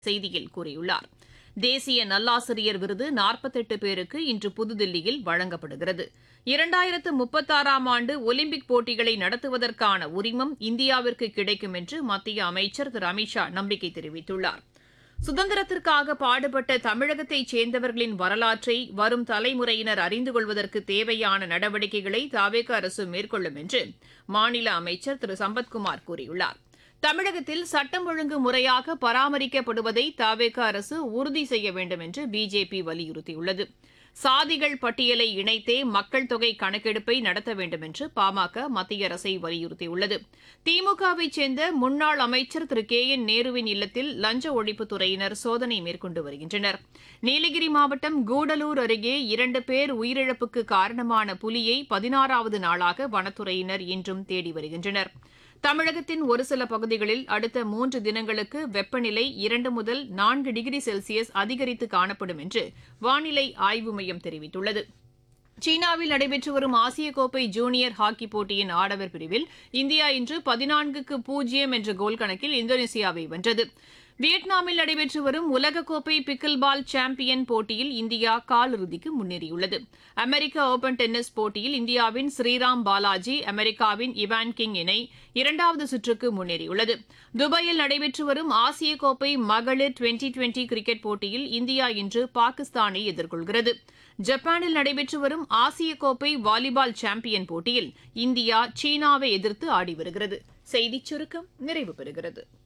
செய்தியில் கூறியுள்ளார் தேசிய நல்லாசிரியர் விருது நாற்பத்தெட்டு பேருக்கு இன்று புதுதில்லியில் வழங்கப்படுகிறது இரண்டாயிரத்து முப்பத்தாறாம் ஆண்டு ஒலிம்பிக் போட்டிகளை நடத்துவதற்கான உரிமம் இந்தியாவிற்கு கிடைக்கும் என்று மத்திய அமைச்சர் திரு அமித்ஷா நம்பிக்கை தெரிவித்துள்ளார் சுதந்திரத்திற்காக பாடுபட்ட தமிழகத்தைச் சேர்ந்தவர்களின் வரலாற்றை வரும் தலைமுறையினர் அறிந்து கொள்வதற்கு தேவையான நடவடிக்கைகளை தாவேக அரசு மேற்கொள்ளும் என்று மாநில அமைச்சர் திரு சம்பத்குமார் கூறியுள்ளார் தமிழகத்தில் சட்டம் ஒழுங்கு முறையாக பராமரிக்கப்படுவதை தாவேக அரசு உறுதி செய்ய வேண்டும் என்று பிஜேபி வலியுறுத்தியுள்ளது சாதிகள் பட்டியலை இணைத்தே மக்கள் தொகை கணக்கெடுப்பை நடத்த வேண்டும் என்று பாமக மத்திய அரசை வலியுறுத்தியுள்ளது திமுகவை சேர்ந்த முன்னாள் அமைச்சர் திரு கே என் நேருவின் இல்லத்தில் லஞ்ச ஒழிப்புத்துறையினர் சோதனை மேற்கொண்டு வருகின்றனர் நீலகிரி மாவட்டம் கூடலூர் அருகே இரண்டு பேர் உயிரிழப்புக்கு காரணமான புலியை பதினாறாவது நாளாக வனத்துறையினர் இன்றும் தேடி வருகின்றனர் தமிழகத்தின் ஒரு சில பகுதிகளில் அடுத்த மூன்று தினங்களுக்கு வெப்பநிலை இரண்டு முதல் நான்கு டிகிரி செல்சியஸ் அதிகரித்து காணப்படும் என்று வானிலை ஆய்வு மையம் தெரிவித்துள்ளது சீனாவில் நடைபெற்று வரும் ஆசிய கோப்பை ஜூனியர் ஹாக்கி போட்டியின் ஆடவர் பிரிவில் இந்தியா இன்று பதினான்குக்கு பூஜ்ஜியம் என்ற கோல் கணக்கில் இந்தோனேசியாவை வென்றது வியட்நாமில் நடைபெற்று வரும் உலகக்கோப்பை பிக்கில் பால் சாம்பியன் போட்டியில் இந்தியா காலிறுதிக்கு முன்னேறியுள்ளது அமெரிக்க ஓபன் டென்னிஸ் போட்டியில் இந்தியாவின் ஸ்ரீராம் பாலாஜி அமெரிக்காவின் இவான் கிங் இணை இரண்டாவது சுற்றுக்கு முன்னேறியுள்ளது துபாயில் நடைபெற்று வரும் ஆசிய கோப்பை மகளிர் டுவெண்டி டுவெண்டி கிரிக்கெட் போட்டியில் இந்தியா இன்று பாகிஸ்தானை எதிர்கொள்கிறது ஜப்பானில் நடைபெற்று வரும் ஆசிய கோப்பை வாலிபால் சாம்பியன் போட்டியில் இந்தியா சீனாவை எதிர்த்து ஆடி வருகிறது செய்திச் சுருக்கம் நிறைவு பெறுகிறது